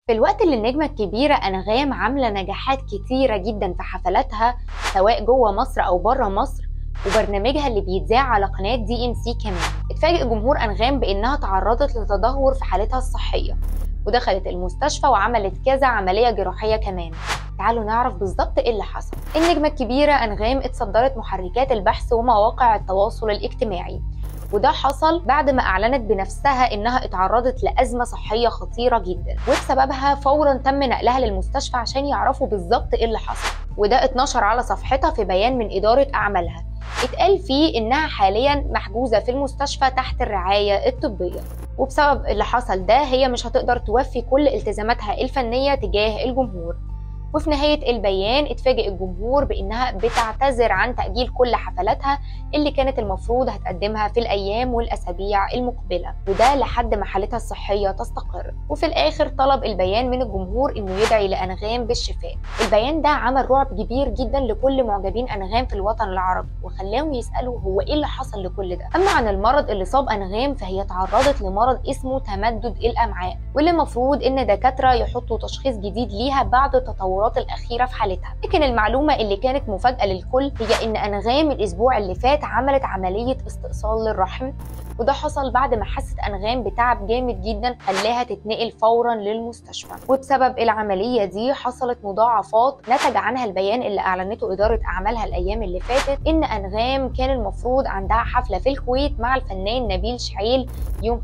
في الوقت اللي النجمة الكبيرة أنغام عاملة نجاحات كتيرة جدا في حفلاتها سواء جوه مصر أو بره مصر وبرنامجها اللي بيتذاع على قناة دي ام سي كمان اتفاجئ جمهور أنغام بإنها تعرضت لتدهور في حالتها الصحية ودخلت المستشفى وعملت كذا عملية جراحية كمان تعالوا نعرف بالظبط ايه اللي حصل النجمة الكبيرة أنغام اتصدرت محركات البحث ومواقع التواصل الاجتماعي وده حصل بعد ما اعلنت بنفسها انها اتعرضت لازمه صحيه خطيره جدا وبسببها فورا تم نقلها للمستشفى عشان يعرفوا بالظبط ايه اللي حصل وده اتنشر على صفحتها في بيان من اداره اعمالها اتقال فيه انها حاليا محجوزه في المستشفى تحت الرعايه الطبيه وبسبب اللي حصل ده هي مش هتقدر توفي كل التزاماتها الفنيه تجاه الجمهور وفي نهاية البيان اتفاجئ الجمهور بإنها بتعتذر عن تأجيل كل حفلاتها اللي كانت المفروض هتقدمها في الأيام والأسابيع المقبلة وده لحد ما حالتها الصحية تستقر وفي الآخر طلب البيان من الجمهور إنه يدعي لأنغام بالشفاء البيان ده عمل رعب كبير جدا لكل معجبين أنغام في الوطن العربي وخلاهم يسألوا هو إيه اللي حصل لكل ده أما عن المرض اللي صاب أنغام فهي تعرضت لمرض اسمه تمدد الأمعاء واللي المفروض إن دكاترة يحطوا تشخيص جديد ليها بعد التطورات التطورات الأخيرة في حالتها لكن المعلومة اللي كانت مفاجأة للكل هي إن أنغام الأسبوع اللي فات عملت عملية استئصال للرحم وده حصل بعد ما حست أنغام بتعب جامد جدا خلاها تتنقل فورا للمستشفى وبسبب العملية دي حصلت مضاعفات نتج عنها البيان اللي أعلنته إدارة أعمالها الأيام اللي فاتت إن أنغام كان المفروض عندها حفلة في الكويت مع الفنان نبيل شعيل يوم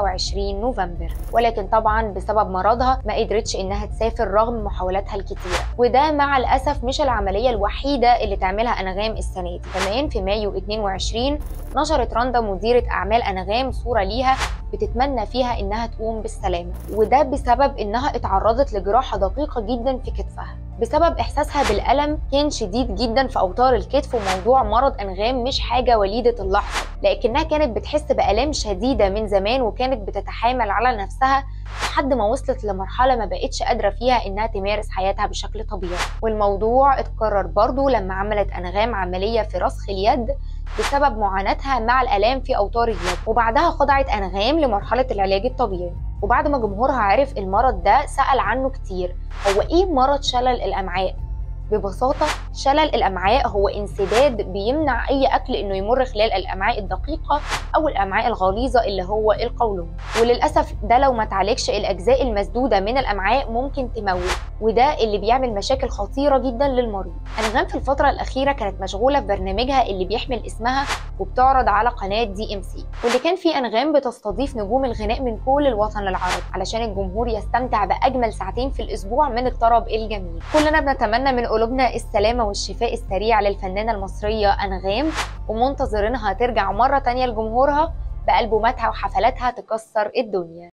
25 نوفمبر ولكن طبعا بسبب مرضها ما قدرتش إنها تسافر رغم محاولاتها الكتيرة وده مع الأسف مش العملية الوحيدة اللي تعملها أنغام السنة دي كمان في مايو 22 نشرت رندا مديرة أعمال أنغام صورة ليها بتتمنى فيها إنها تقوم بالسلامة وده بسبب إنها اتعرضت لجراحة دقيقة جدا في كتفها بسبب إحساسها بالألم كان شديد جدا في أوتار الكتف وموضوع مرض أنغام مش حاجة وليدة اللحظة لكنها كانت بتحس بآلام شديدة من زمان وكانت بتتحامل على نفسها لحد ما وصلت لمرحلة ما بقتش قادرة فيها إنها تمارس حياتها بشكل طبيعي والموضوع اتكرر برضو لما عملت أنغام عملية في رسخ اليد بسبب معاناتها مع الآلام في أوتار اليد وبعدها خضعت أنغام لمرحلة العلاج الطبيعي وبعد ما جمهورها عرف المرض ده سأل عنه كتير هو إيه مرض شلل الأمعاء؟ ببساطة شلل الأمعاء هو انسداد بيمنع أي أكل إنه يمر خلال الأمعاء الدقيقة أو الأمعاء الغليظة اللي هو القولون وللأسف ده لو ما تعالجش الأجزاء المسدودة من الأمعاء ممكن تموت وده اللي بيعمل مشاكل خطيرة جدا للمريض أنغام في الفترة الأخيرة كانت مشغولة في برنامجها اللي بيحمل اسمها وبتعرض على قناة دي ام سي واللي كان فيه أنغام بتستضيف نجوم الغناء من كل الوطن العربي علشان الجمهور يستمتع بأجمل ساعتين في الأسبوع من الطرب الجميل كلنا بنتمنى من قلوبنا السلامة والشفاء السريع للفنانة المصرية أنغام ومنتظرينها ترجع مرة تانية لجمهورها بألبوماتها وحفلاتها تكسر الدنيا